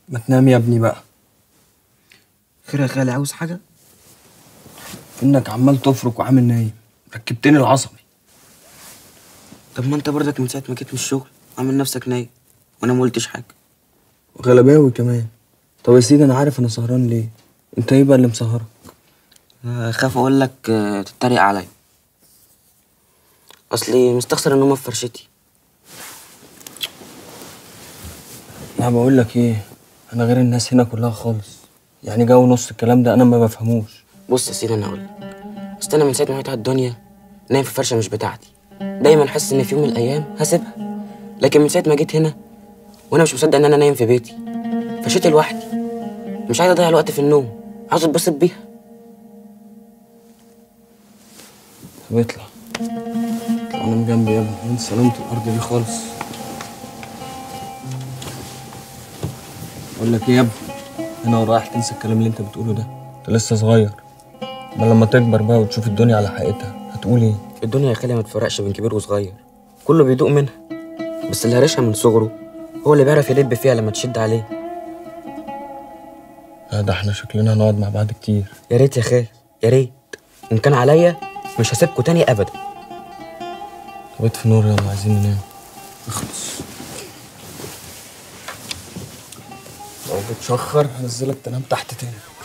ما تنام يا ابني بقى خير يا خالي عاوز حاجه انك عمال تفرك وعامل نايم ركبتني العصبي طب ما انت برضك من ساعه ما جيت من الشغل عامل نفسك نايم وانا ما قلتش حاجه وغلباوي كمان طب يا سيدي انا عارف انا سهران ليه انت ايه بقى اللي مسهرك آه، خاف اقول لك آه، تتريق عليا اصلي مستخسر ان هم في فرشتي انا بقول لك ايه انا غير الناس هنا كلها خالص يعني جو نص الكلام ده انا ما بفهموش بص يا سيدي انا هقول لك اصل انا من ساعه ما جيت على الدنيا نايم في فرشه مش بتاعتي دايما حاسس ان في يوم من الايام هسيبها لكن من ساعه ما جيت هنا وانا مش مصدق ان انا نايم في بيتي فرشتي لوحدي مش عايز اضيع الوقت في النوم عاوز اتبسط بيها طب اطلع اطلع نام جنبي يا ابني انسى نومة الارض دي خالص اقول لك ايه يا ابني انا ورايح تنسى الكلام اللي انت بتقوله ده انت لسه صغير ما لما تكبر بقى وتشوف الدنيا على حقيقتها هتقول ايه الدنيا يا خالي ما تفرقش بين كبير وصغير كله بيدوق منها بس اللي هرشها من صغره هو اللي بيعرف يلب فيها لما تشد عليه لا ده احنا شكلنا هنقعد مع بعض كتير يا ريت يا خالي يا ريت وان كان عليا مش هسيبكوا تاني ابدا طب اطفي نور يلا عايزين ننام اخلص لو بتشخر هنزلك تنام تحت تاني